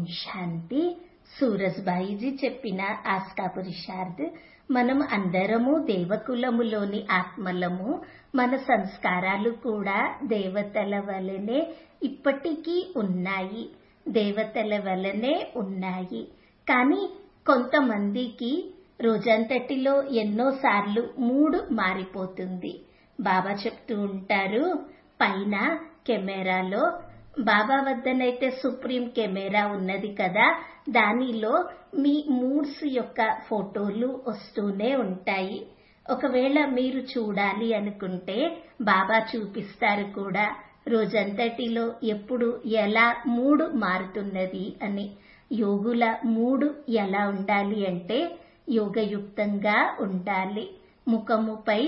శాంతి సూరజ్బాయిజీ చెప్పిన ఆస్కా పురుషార్థ్ మనం అందరము దేవకులములోని ఆత్మలము మన సంస్కారాలు కూడా దేవతల వలనే ఇప్పటికీ ఉన్నాయి దేవతల వలనే ఉన్నాయి కానీ కొంతమందికి రోజంతటిలో ఎన్నోసార్లు మూడు మారిపోతుంది బాబా చెప్తూ ఉంటారు పైన కెమెరాలో బాబా వద్దనైతే సుప్రీం కెమెరా ఉన్నది కదా దానిలో మీ మూడ్స్ యొక్క ఫోటోలు వస్తూనే ఉంటాయి ఒకవేళ మీరు చూడాలి అనుకుంటే బాబా చూపిస్తారు కూడా రోజంతటిలో ఎప్పుడు ఎలా మూడు మారుతున్నది అని యోగుల మూడు ఎలా ఉండాలి అంటే యోగయుక్తంగా ఉండాలి ముఖముపై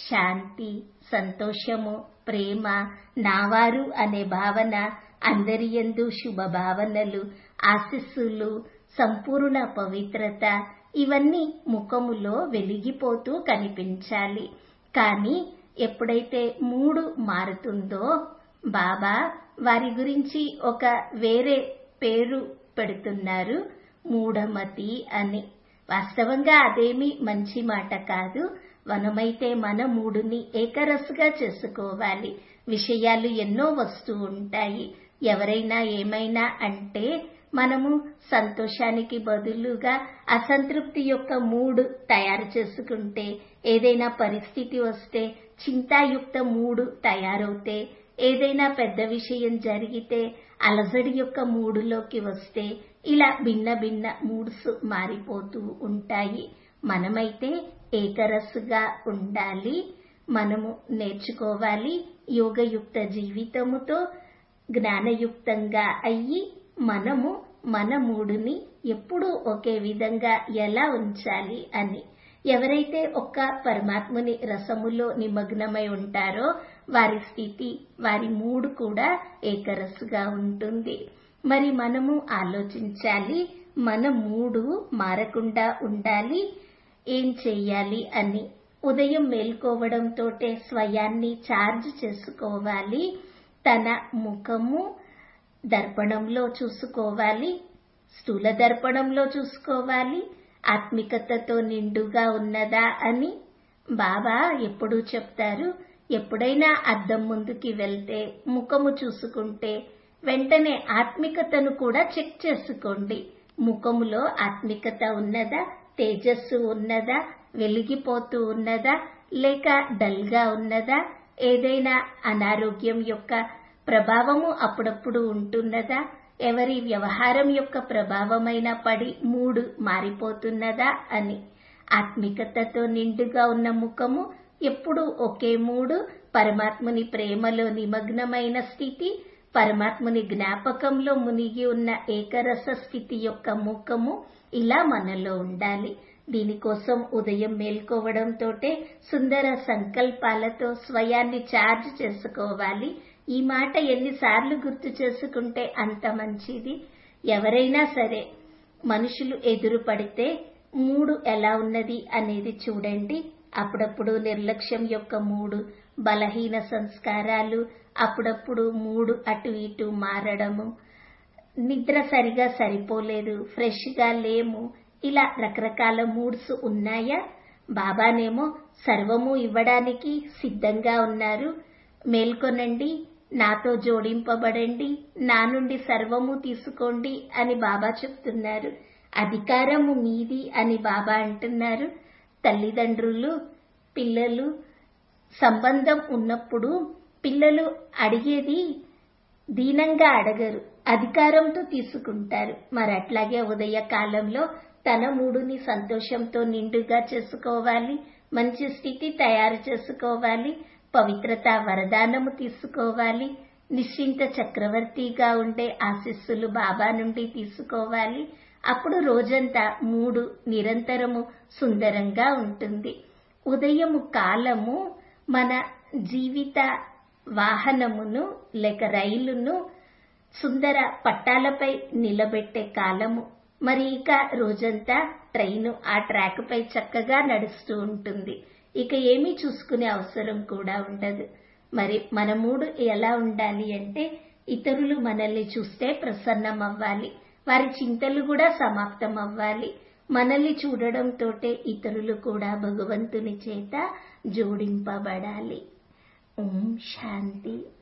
శాంతి సంతోషము ప్రేమ నావారు అనే భావన అందరి యందు శుభ భావనలు ఆశస్సులు సంపూర్ణ పవిత్రత ఇవన్నీ ముఖములో వెలిగిపోతూ కనిపించాలి కానీ ఎప్పుడైతే మూడు మారుతుందో బాబా వారి గురించి ఒక వేరే పేరు పెడుతున్నారు మూఢమతి అని వాస్తవంగా అదేమీ మంచి మాట కాదు మనమైతే మన మూడుని ఏకరసుగా చేసుకోవాలి విషయాలు ఎన్నో వస్తూ ఉంటాయి ఎవరైనా ఏమైనా అంటే మనము సంతోషానికి బదులుగా అసంతృప్తి యొక్క మూడు తయారు చేసుకుంటే ఏదైనా పరిస్థితి వస్తే చింతాయుక్త మూడు తయారవుతే ఏదైనా పెద్ద విషయం జరిగితే అలజడి యొక్క మూడులోకి వస్తే ఇలా భిన్న భిన్న మూడ్స్ మారిపోతూ ఉంటాయి మనమైతే ఏకరస్సుగా ఉండాలి మనము నేర్చుకోవాలి యోగయుక్త జీవితముతో జ్ఞానయుక్తంగా అయ్యి మనము మన మూడుని ఎప్పుడూ ఒకే విధంగా ఎలా ఉంచాలి అని ఎవరైతే ఒక్క పరమాత్ముని రసములో నిమగ్నమై ఉంటారో వారి స్థితి వారి మూడు కూడా ఏకరస్సుగా ఉంటుంది మరి మనము ఆలోచించాలి మన మూడు మారకుండా ఉండాలి ఏం చెయ్యాలి అని ఉదయం మేల్కోవడంతోటే స్వయాన్ని ఛార్జ్ చేసుకోవాలి తన ముఖము దర్పణంలో చూసుకోవాలి స్థూల దర్పణంలో చూసుకోవాలి ఆత్మికతతో నిండుగా ఉన్నదా అని బాబా ఎప్పుడూ చెప్తారు ఎప్పుడైనా అద్దం ముందుకి వెళ్తే ముఖము చూసుకుంటే వెంటనే ఆత్మికతను కూడా చెక్ చేసుకోండి ముఖములో ఆత్మికత ఉన్నదా తేజస్సు ఉన్నదా వెలిగిపోతూ ఉన్నదా లేక డల్గా ఉన్నదా ఏదైనా అనారోగ్యం యొక్క ప్రభావము అప్పుడప్పుడు ఉంటున్నదా ఎవరి వ్యవహారం యొక్క ప్రభావమైన పడి మూడు మారిపోతున్నదా అని ఆత్మికతతో నిండుగా ఉన్న ముఖము ఎప్పుడు ఒకే మూడు పరమాత్ముని ప్రేమలో నిమగ్నమైన స్థితి పరమాత్ముని జ్ఞాపకంలో మునిగి ఉన్న ఏకరస స్థితి యొక్క ముఖము ఇలా మనలో ఉండాలి దీనికోసం ఉదయం మేల్కోవడంతోటే సుందర సంకల్పాలతో స్వయాన్ని ఛార్జ్ చేసుకోవాలి ఈ మాట ఎన్నిసార్లు గుర్తు చేసుకుంటే అంత మంచిది ఎవరైనా సరే మనుషులు ఎదురు పడితే మూడు ఎలా ఉన్నది అనేది చూడండి అప్పుడప్పుడు నిర్లక్ష్యం యొక్క మూడు బలహీన సంస్కారాలు అప్పుడప్పుడు మూడు అటు ఇటు మారడము నిద్ర సరిగా సరిపోలేదు ఫ్రెష్గా లేము ఇలా రకరకాల మూడ్స్ ఉన్నాయా బాబానేమో సర్వము ఇవ్వడానికి సిద్ధంగా ఉన్నారు మేల్కొనండి నాతో జోడింపబడండి నా నుండి సర్వము తీసుకోండి అని బాబా చెప్తున్నారు అధికారము మీది అని బాబా అంటున్నారు తల్లిదండ్రులు పిల్లలు సంబంధం ఉన్నప్పుడు పిల్లలు అడిగేది దీనంగా అడగరు అధికారంతో తీసుకుంటారు మరి అట్లాగే ఉదయ కాలంలో తన మూడుని సంతోషంతో నిండుగా చేసుకోవాలి మంచి స్థితి తయారు చేసుకోవాలి పవిత్రత వరదానము తీసుకోవాలి నిశ్చింత చక్రవర్తిగా ఉండే ఆశీస్సులు బాబా నుండి తీసుకోవాలి అప్పుడు రోజంతా మూడు నిరంతరము సుందరంగా ఉంటుంది ఉదయము కాలము మన జీవిత వాహనమును లేక రైలును సుందర పట్టాలపై నిలబెట్టే కాలము మరి ఇక రోజంతా ట్రైను ఆ ట్రాక్ పై చక్కగా నడుస్తూ ఉంటుంది ఇక ఏమీ చూసుకునే అవసరం కూడా ఉండదు మరి మన మూడు ఎలా ఉండాలి అంటే ఇతరులు మనల్ని చూస్తే ప్రసన్నం అవ్వాలి వారి చింతలు కూడా సమాప్తం అవ్వాలి మనల్ని చూడడంతోటే ఇతరులు కూడా భగవంతుని చేత జోడింపబడాలి ఓం శాంతి